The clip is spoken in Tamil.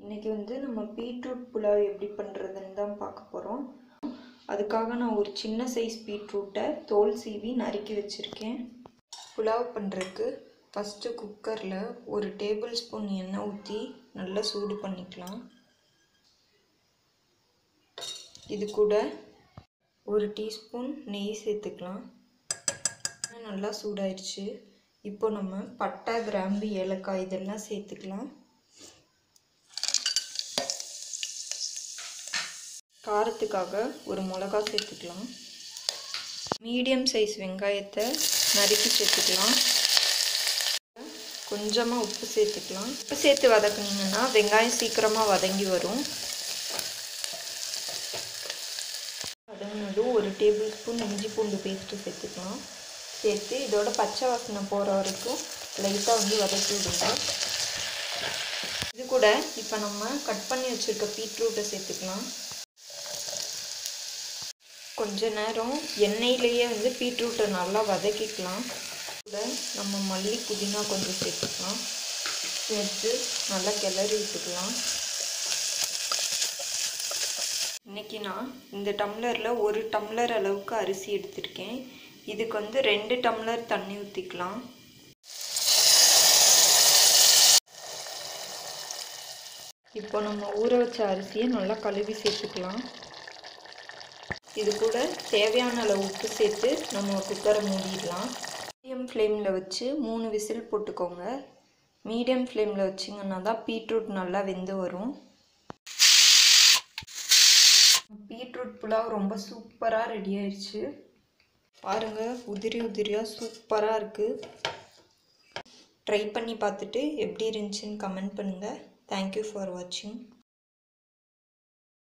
இன்றைக்கி வந்து நம்ம பீட்ரூட் புலாவ் எப்படி பண்ணுறதுன்னு தான் பார்க்க போகிறோம் அதுக்காக நான் ஒரு சின்ன சைஸ் பீட்ரூட்டை தோல் சீவி நறுக்கி வச்சுருக்கேன் புலாவ் பண்ணுறதுக்கு ஃபஸ்ட்டு குக்கரில் ஒரு டேபிள் ஸ்பூன் எண்ணெய் ஊற்றி நல்லா சூடு பண்ணிக்கலாம் இது கூட ஒரு டீஸ்பூன் நெய் சேர்த்துக்கலாம் நல்லா சூடாயிடுச்சு இப்போ நம்ம பட்டை கிராம்பு ஏலக்காய் இதெல்லாம் சேர்த்துக்கலாம் காரத்துக்காக ஒரு மிளகா சேர்த்துக்கலாம் மீடியம் சைஸ் வெங்காயத்தை நறுக்கி சேர்த்துக்கலாம் கொஞ்சமாக உப்பு சேர்த்துக்கலாம் உப்பு சேர்த்து வதக்குனீங்கன்னா வெங்காயம் சீக்கிரமாக வதங்கி வரும் வதங்கினதும் ஒரு டேபிள் ஸ்பூன் இஞ்சி பூண்டு பேஸ்ட்டு சேர்த்துக்கலாம் சேர்த்து இதோட பச்சை வாசனை போகிற வரைக்கும் லைட்டாக வந்து வதக்கி விடுங்க இது கூட இப்போ நம்ம கட் பண்ணி வச்சுருக்க பீட்ரூட்டை சேர்த்துக்கலாம் கொஞ்ச நேரம் எண்ணெயிலேயே வந்து பீட்ரூட்டை நல்லா வதக்கிக்கலாம் கூட நம்ம மல்லி புதினா கொஞ்சம் சேர்த்துக்கலாம் சேர்த்து நல்லா கிளறி விட்டுக்கலாம் இன்றைக்கி நான் இந்த டம்ளரில் ஒரு டம்ளர் அளவுக்கு அரிசி எடுத்திருக்கேன் இதுக்கு வந்து ரெண்டு டம்ளர் தண்ணி ஊற்றிக்கலாம் இப்போ நம்ம ஊற வச்ச அரிசியை நல்லா கழுவி சேர்த்துக்கலாம் இது கூட தேவையான அளவு உப்பு சேர்த்து நம்ம குக்கரை மூடிடலாம் மீடியம் ஃப்ளேமில் வச்சு மூணு விசில் போட்டுக்கோங்க மீடியம் ஃப்ளேமில் வச்சிங்கன்னா தான் பீட்ரூட் நல்லா வெந்து வரும் பீட்ரூட் புலாவ் ரொம்ப சூப்பராக ரெடி ஆயிடுச்சு பாருங்கள் உதிரி உதிரியாக சூப்பராக இருக்குது ட்ரை பண்ணி பார்த்துட்டு எப்படி இருந்துச்சுன்னு கமெண்ட் பண்ணுங்கள் தேங்க்யூ ஃபார் வாட்சிங்